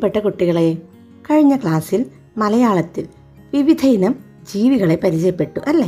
പ്രിയപ്പെട്ട കുട്ടികളെ കഴിഞ്ഞ ക്ലാസ്സിൽ മലയാളത്തിൽ വിവിധ ഇനം ജീവികളെ പരിചയപ്പെട്ടു അല്ലേ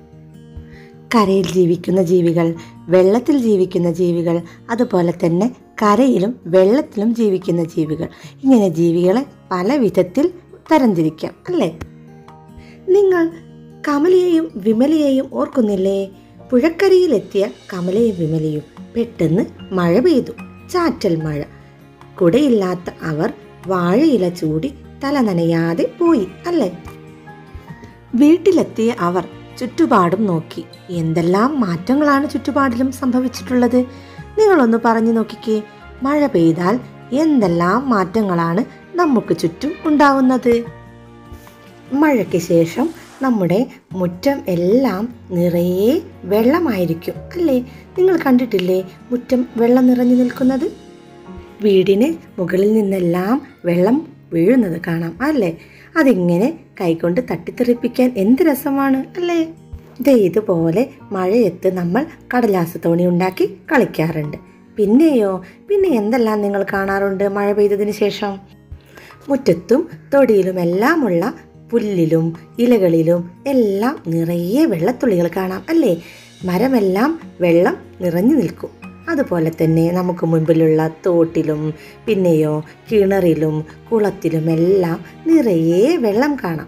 കരയിൽ ജീവിക്കുന്ന ജീവികൾ വെള്ളത്തിൽ ജീവിക്കുന്ന ജീവികൾ അതുപോലെ തന്നെ കരയിലും വെള്ളത്തിലും ജീവിക്കുന്ന ജീവികൾ ഇങ്ങനെ ജീവികളെ പല വിധത്തിൽ തരംതിരിക്കാം അല്ലേ നിങ്ങൾ കമലയെയും വിമലയെയും ഓർക്കുന്നില്ലേ പുഴക്കരയിലെത്തിയ കമലയും വിമലയും പെട്ടെന്ന് മഴ പെയ്തു ചാറ്റൽ മഴ കുടയില്ലാത്ത അവർ വാഴയില ചൂടി തല നനയാതെ പോയി അല്ലേ വീട്ടിലെത്തിയ അവർ ചുറ്റുപാടും നോക്കി എന്തെല്ലാം മാറ്റങ്ങളാണ് ചുറ്റുപാടിലും സംഭവിച്ചിട്ടുള്ളത് നിങ്ങളൊന്ന് പറഞ്ഞു നോക്കിക്കേ മഴ പെയ്താൽ എന്തെല്ലാം മാറ്റങ്ങളാണ് നമുക്ക് ചുറ്റും ഉണ്ടാവുന്നത് മഴയ്ക്ക് ശേഷം നമ്മുടെ മുറ്റം എല്ലാം നിറയെ വെള്ളമായിരിക്കും അല്ലേ നിങ്ങൾ കണ്ടിട്ടില്ലേ മുറ്റം വെള്ളം നിറഞ്ഞു നിൽക്കുന്നത് വീടിന് മുകളിൽ നിന്നെല്ലാം വെള്ളം വീഴുന്നത് കാണാം അല്ലേ അതിങ്ങനെ കൈകൊണ്ട് തട്ടിത്തെറിപ്പിക്കാൻ എന്ത് രസമാണ് അല്ലേ ദേ ഇതുപോലെ മഴയത്ത് നമ്മൾ കടലാസ് തോണി ഉണ്ടാക്കി കളിക്കാറുണ്ട് പിന്നെയോ പിന്നെ എന്തെല്ലാം നിങ്ങൾ കാണാറുണ്ട് മഴ പെയ്തതിന് ശേഷം മുറ്റത്തും തൊടിയിലുമെല്ലാമുള്ള പുല്ലിലും ഇലകളിലും എല്ലാം നിറയെ വെള്ളത്തുള്ളികൾ കാണാം അല്ലേ മരമെല്ലാം വെള്ളം നിറഞ്ഞു നിൽക്കും അതുപോലെ തന്നെ നമുക്ക് മുൻപിലുള്ള തോട്ടിലും പിന്നെയോ കിണറിലും കുളത്തിലും എല്ലാം നിറയെ വെള്ളം കാണാം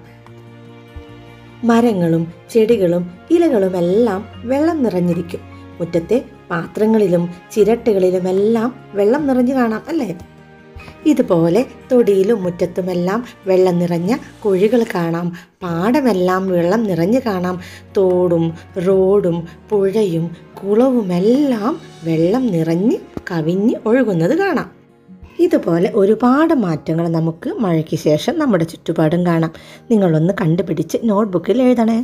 മരങ്ങളും ചെടികളും ഇലകളും എല്ലാം വെള്ളം നിറഞ്ഞിരിക്കും മുറ്റത്തെ പാത്രങ്ങളിലും ചിരട്ടകളിലുമെല്ലാം വെള്ളം നിറഞ്ഞു കാണാം അല്ലേ ഇതുപോലെ തൊടിയിലും മുറ്റത്തുമെല്ലാം വെള്ളം നിറഞ്ഞ കുഴികൾ കാണാം പാടമെല്ലാം വെള്ളം നിറഞ്ഞു കാണാം തോടും റോഡും പുഴയും കുളവുമെല്ലാം വെള്ളം നിറഞ്ഞ് കവിഞ്ഞ് ഒഴുകുന്നത് കാണാം ഇതുപോലെ ഒരുപാട് മാറ്റങ്ങൾ നമുക്ക് മഴയ്ക്ക് ശേഷം നമ്മുടെ ചുറ്റുപാടും കാണാം നിങ്ങളൊന്ന് കണ്ടുപിടിച്ച് നോട്ട്ബുക്കിൽ എഴുതണേ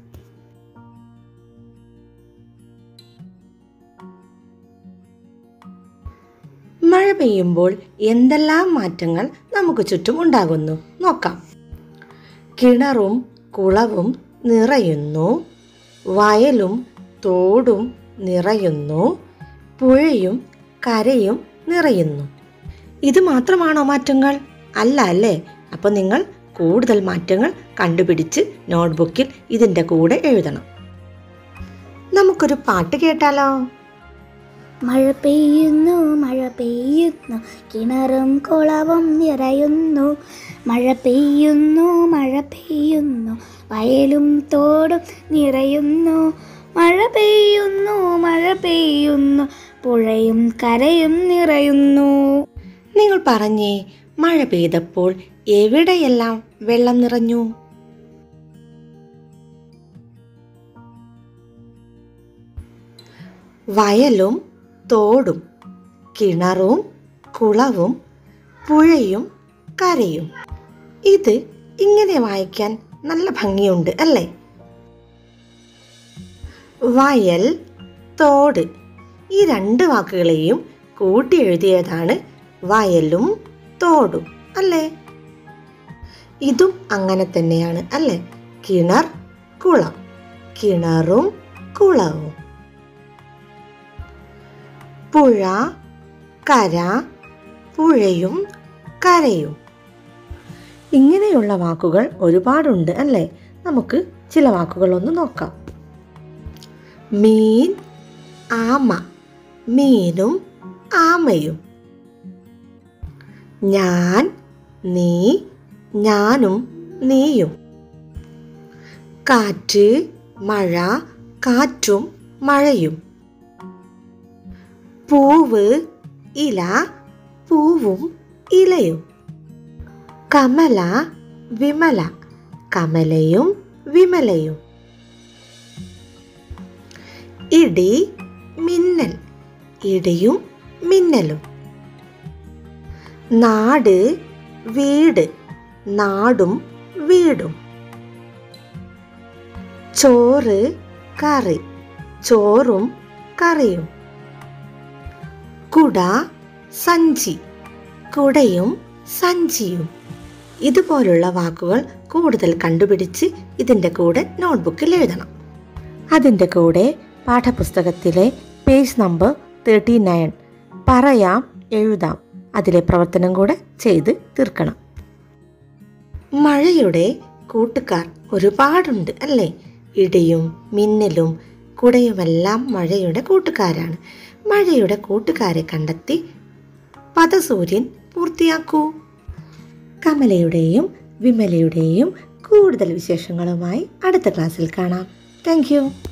മഴ പെയ്യുമ്പോൾ എന്തെല്ലാം മാറ്റങ്ങൾ നമുക്ക് ചുറ്റും ഉണ്ടാകുന്നു നോക്കാം കിണറും കുളവും നിറയുന്നു വയലും തോടും നിറയുന്നു പുഴയും കരയും നിറയുന്നു ഇത് മാത്രമാണോ മാറ്റങ്ങൾ അല്ല അല്ലേ അപ്പോൾ നിങ്ങൾ കൂടുതൽ മാറ്റങ്ങൾ കണ്ടുപിടിച്ച് നോട്ട്ബുക്കിൽ ഇതിൻ്റെ കൂടെ എഴുതണം നമുക്കൊരു പാട്ട് കേട്ടാലോ മഴ പെയ്യുന്നു മഴ പെയ്യുന്നു കിണറും കുളവും നിറയുന്നു മഴ പെയ്യുന്നു മഴ പെയ്യുന്നു വയലും തോടും നിറയുന്നു മഴ പെയ്യുന്നു മഴ പെയ്യുന്നു പുഴയും കരയും നിറയുന്നു നിങ്ങൾ പറഞ്ഞേ മഴ പെയ്തപ്പോൾ എവിടെയെല്ലാം വെള്ളം നിറഞ്ഞു വയലും തോടും കിണറും കുളവും പുഴയും കരയും ഇത് ഇങ്ങനെ വായിക്കാൻ നല്ല ഭംഗിയുണ്ട് അല്ലേ വയൽ തോട് ഈ രണ്ട് വാക്കുകളെയും കൂട്ടി എഴുതിയതാണ് വയലും തോടും അല്ലേ ഇതും അങ്ങനെ തന്നെയാണ് അല്ലേ കിണർ കുളം കിണറും കുളവും പുഴ കര പുഴയും കരയും ഇങ്ങനെയുള്ള വാക്കുകൾ ഒരുപാടുണ്ട് അല്ലേ നമുക്ക് ചില വാക്കുകൾ ഒന്ന് നോക്കാം മീൻ ആമ മീനും ആമയും ഞാൻ നീ ഞാനും നീയും കാറ്റ് മഴ കാറ്റും മഴയും പൂവ് ഇല പൂവും ഇലയും കമല വിമല കമലയും വിമലയും ഇടി മിന്നൽ ഇടിയും മിന്നലും നാട് വീട് നാടും വീടും ചോറ് കറി ചോറും കറിയും കുട സഞ്ചി കുടയും സഞ്ചിയും ഇതുപോലുള്ള വാക്കുകൾ കൂടുതൽ കണ്ടുപിടിച്ച് ഇതിൻ്റെ കൂടെ നോട്ട്ബുക്കിൽ എഴുതണം അതിൻ്റെ കൂടെ പാഠപുസ്തകത്തിലെ പേജ് നമ്പർ തേർട്ടി നയൻ പറയാം എഴുതാം അതിലെ പ്രവർത്തനം കൂടെ ചെയ്ത് തീർക്കണം മഴയുടെ കൂട്ടുകാർ ഒരുപാടുണ്ട് അല്ലേ ഇടിയും മിന്നലും കുടയുമെല്ലാം മഴയുടെ കൂട്ടുകാരാണ് മഴയുടെ കൂട്ടുകാരെ കണ്ടെത്തി പദസൂര്യൻ പൂർത്തിയാക്കൂ കമലയുടെയും വിമലയുടെയും കൂടുതൽ വിശേഷങ്ങളുമായി അടുത്ത ക്ലാസ്സിൽ കാണാം താങ്ക്